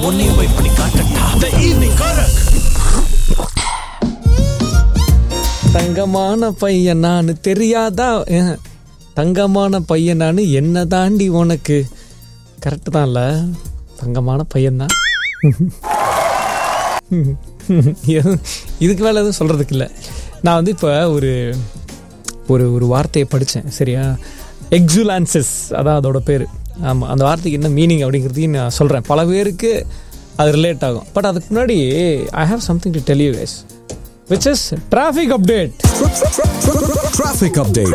உன்னையும் போய் பண்ணி காட்டட்டா த ஈவினிங் காரக் தங்கமான பையன் நான் தெரியாதா அஹ். தங்கமான பையன் நான் என்ன தாண்டி உனக்கு கரெக்டு தான் இல்லை தங்கமான பையன்தான் எதுவும் இதுக்கு மேலே எதுவும் சொல்கிறதுக்கு இல்லை நான் வந்து இப்போ ஒரு ஒரு ஒரு வார்த்தையை படித்தேன் சரியா எக்ஸுலான்சஸ் அதான் அதோட பேர் ஆமாம் அந்த வார்த்தைக்கு என்ன மீனிங் அப்படிங்கிறதையும் நான் சொல்கிறேன் பல பேருக்கு அது ரிலேட் ஆகும் பட் அதுக்கு முன்னாடி I have something to tell you guys which is traffic update Traffic update.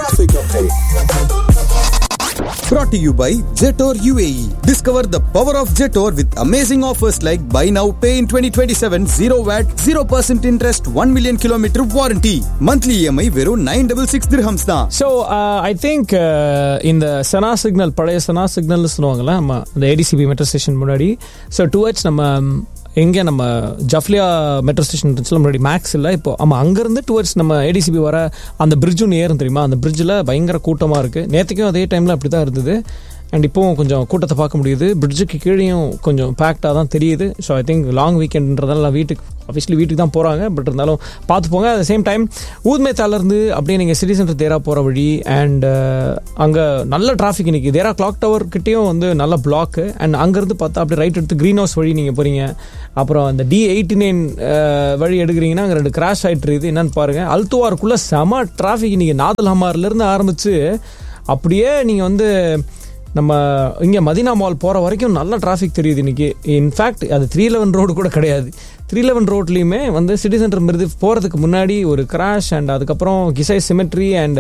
Brought to you by Jetor UAE. Discover the power of Jetor with amazing offers like buy now, pay in 2027, 0 VAT, 0% interest, 1 million kilometer warranty. Monthly EMI வெறும் 966 dirhams தான். So I think இந்த சனா signal பழைய சனா சிக்னல்னு சொல்லுவாங்கல்ல நம்ம இந்த ADCB metro station முன்னாடி so towards நம்ம எங்கே நம்ம ஜஃப்லியா மெட்ரோ ஸ்டேஷன் இருந்துச்சுல முன்னாடி மேக்ஸ் இல்லை இப்போ ஆமாம் அங்கேருந்து டுவர்ட்ஸ் நம்ம ஏடிசிபி வர அந்த பிரிட்ஜ் ஒன்று ஏறும் தெரியுமா அந்த பிரிட்ஜில் பயங்கர கூட்டமாக இருக்குது நேற்றுக்கும் அதே டைமில் அப்படி தான் இருந்தது அண்ட் இப்போவும் கொஞ்சம் கூட்டத்தை பார்க்க முடியுது பிரிட்ஜுக்கு கீழேயும் கொஞ்சம் பேக்டாக தான் தெரியுது ஸோ ஐ திங்க் லாங் வீக்கெண்ட்ன்றதால வீட்டுக்கு ஆப்வியஸ்லி வீட்டுக்கு தான் போகிறாங்க பட் இருந்தாலும் பார்த்து போங்க அட் சேம் டைம் ஊத்மேத்தாலேருந்து அப்படியே நீங்கள் சிட்டி சென்டர் தேரா போகிற வழி அண்ட் அங்கே நல்ல டிராஃபிக் இன்னைக்கு தேரா கிளாக் டவர் கிட்டேயும் வந்து நல்ல பிளாக்கு அண்ட் அங்கேருந்து பார்த்தா அப்படியே ரைட் எடுத்து க்ரீன் ஹவுஸ் வழி நீங்கள் போகிறீங்க அப்புறம் அந்த டி எயிட்டி நைன் வழி எடுக்கிறீங்கன்னா அங்கே ரெண்டு கிராஷ் ஆகிட்டு இருக்குது என்னன்னு பாருங்கள் அல்துவாருக்குள்ளே செம டிராஃபிக் இன்னைக்கு நாதல் ஹமார்லேருந்து ஆரம்பித்து அப்படியே நீங்கள் வந்து நம்ம இங்கே மதினா மால் போகிற வரைக்கும் நல்ல டிராஃபிக் தெரியுது இன்னைக்கு இன்ஃபேக்ட் அது த்ரீ லெவன் ரோடு கூட கிடையாது த்ரீ லெவன் ரோட்லேயுமே வந்து சிட்டி சென்டர் மிருது போகிறதுக்கு முன்னாடி ஒரு கிராஷ் அண்ட் அதுக்கப்புறம் கிசை சிமெட்ரி அண்ட்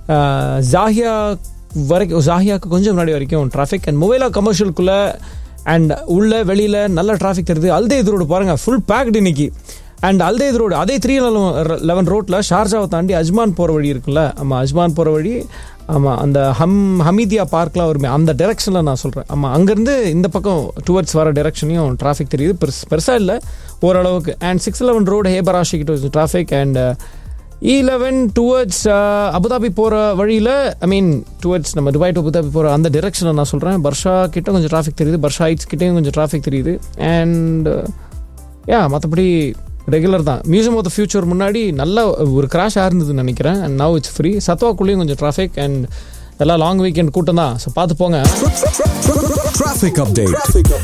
ஜாஹியா வரைக்கும் ஜாஹியாவுக்கு கொஞ்சம் முன்னாடி வரைக்கும் டிராஃபிக் அண்ட் மொபைலா கமர்ஷியலுக்குள்ளே அண்ட் உள்ள வெளியில் நல்ல டிராஃபிக் தெரியுது அல்தேத் ரோடு பாருங்கள் ஃபுல் பேக்டு இன்னைக்கு அண்ட் அல்தேத் ரோடு அதே த்ரீ லெவன் ரோட்டில் ஷார்ஜாவை தாண்டி அஜ்மான் போகிற வழி இருக்குல்ல ஆமாம் அஜ்மான் போகிற வழி ஆமாம் அந்த ஹம் ஹமீதியா பார்க்லாம் வருமே அந்த டெரெக்ஷனில் நான் சொல்கிறேன் ஆமாம் அங்கேருந்து இந்த பக்கம் டுவர்ட்ஸ் வர டெரெக்ஷனையும் டிராஃபிக் தெரியுது பெருசு பெருசாக இல்லை ஓரளவுக்கு அண்ட் சிக்ஸ் லெவன் ரோடு ஹேபராஷி கிட்ட traffic and E eleven towards Abu Dhabi போகிற வழியில் ஐ மீன் டுவர்ட்ஸ் நம்ம துபாய் டு அபுதாபி போகிற அந்த டெரெக்ஷனில் நான் சொல்கிறேன் பர்ஷா கிட்ட கொஞ்சம் டிராஃபிக் தெரியுது பர்ஷா ஹைட்ஸ் கிட்டேயும் கொஞ்சம் டிராஃபிக் தெரியுது அண்ட் யா மற்றபடி ரெகுலர் தான் மியூசியம் ஆஃப் த ஃபியூச்சர் முன்னாடி நல்ல ஒரு கிராஷ் ஆயிருந்ததுன்னு நினைக்கிறேன் அண்ட் நவ் இட்ஸ் ஃப்ரீ சத்வாக்குள்ளேயும் கொஞ்சம் டிராஃபிக் அண்ட் எல்லாம் லாங் வீக்கெண்ட் கூட்டம் தான் ஸோ பார்த்து போங்க Traffic update.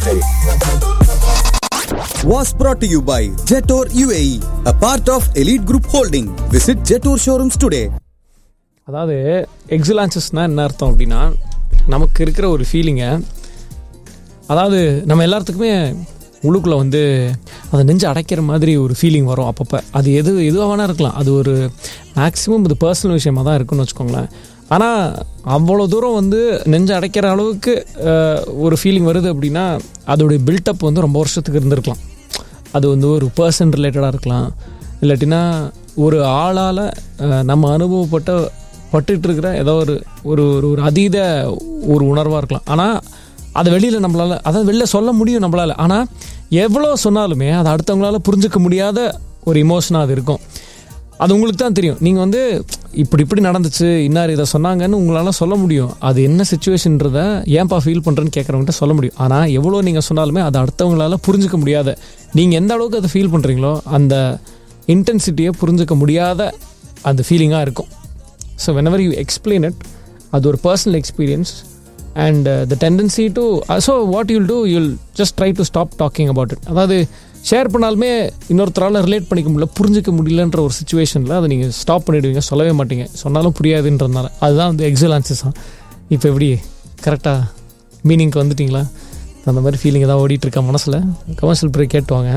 Was brought to you by Jetor UAE, a part of Elite Group Holding. Visit Jetor showrooms today. அதாவது எக்ஸலான்சஸ்னால் என்ன அர்த்தம் அப்படின்னா நமக்கு இருக்கிற ஒரு ஃபீலிங்கை அதாவது நம்ம எல்லாத்துக்குமே உள்ளுக்குள்ளே வந்து அதை நெஞ்சு அடைக்கிற மாதிரி ஒரு ஃபீலிங் வரும் அப்பப்போ அது எது எதுவாக வேணா இருக்கலாம் அது ஒரு மேக்ஸிமம் இது பர்சனல் விஷயமா தான் இருக்குன்னு வச்சுக்கோங்களேன் ஆனால் அவ்வளோ தூரம் வந்து நெஞ்சு அடைக்கிற அளவுக்கு அஹ், ஒரு ஃபீலிங் வருது அப்படின்னா அதோடைய பில்டப் வந்து ரொம்ப வருஷத்துக்கு இருந்திருக்கலாம் அது வந்து ஒரு பர்சன் ரிலேட்டடாக இருக்கலாம் இல்லாட்டினா ஒரு ஆளால் நம்ம அனுபவப்பட்ட பட்டுட்டு இருக்கிற ஏதோ ஒரு ஒரு ஒரு ஒரு அதீத ஒரு உணர்வாக இருக்கலாம் ஆனால் அதை வெளியில் நம்மளால் அதாவது வெளில சொல்ல முடியும் நம்மளால் ஆனால் எவ்வளோ சொன்னாலுமே அதை அடுத்தவங்களால புரிஞ்சுக்க முடியாத ஒரு இமோஷனாக அது இருக்கும் அது உங்களுக்கு தான் தெரியும் நீங்கள் வந்து இப்படி இப்படி நடந்துச்சு இன்னார் இதை சொன்னாங்கன்னு உங்களால் சொல்ல முடியும் அது என்ன சுச்சுவேஷன்றத ஏன்பா ஃபீல் பண்ணுறேன்னு கேட்குறவங்ககிட்ட சொல்ல முடியும் ஆனால் எவ்வளோ நீங்கள் சொன்னாலுமே அதை அடுத்தவங்களால புரிஞ்சுக்க முடியாத நீங்கள் எந்த அளவுக்கு அதை ஃபீல் பண்ணுறீங்களோ அந்த இன்டென்சிட்டியை புரிஞ்சுக்க முடியாத அந்த ஃபீலிங்காக இருக்கும் so whenever you explain it அது ஒரு personal experience and the tendency to so what you'll do you'll just try to stop talking about it அதாவது ஷேர் பண்ணாலுமே இன்னொருத்தரால் ரிலேட் பண்ணிக்க முடியல புரிஞ்சிக்க முடியலன்ற ஒரு சுச்சுவேஷனில் அதை நீங்கள் ஸ்டாப் பண்ணிடுவீங்க சொல்லவே மாட்டீங்க சொன்னாலும் புரியாதுன்றதுனால அதுதான் வந்து எக்ஸலான்சஸ் தான் இப்போ எப்படி கரெக்டாக மீனிங்க்கு வந்துட்டீங்களா அந்த மாதிரி ஃபீலிங் ஏதாவது ஓடிட்டு இருக்கா மனசில் கமர்ஷியல் பிரேக் கேட்டுவாங்க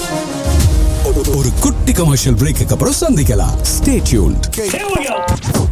ஒரு குட்டி கமர்ஷியல் பிரேக்கு அப்புறம் சந்திக்கலாம் ஸ்டே டியூன்ட்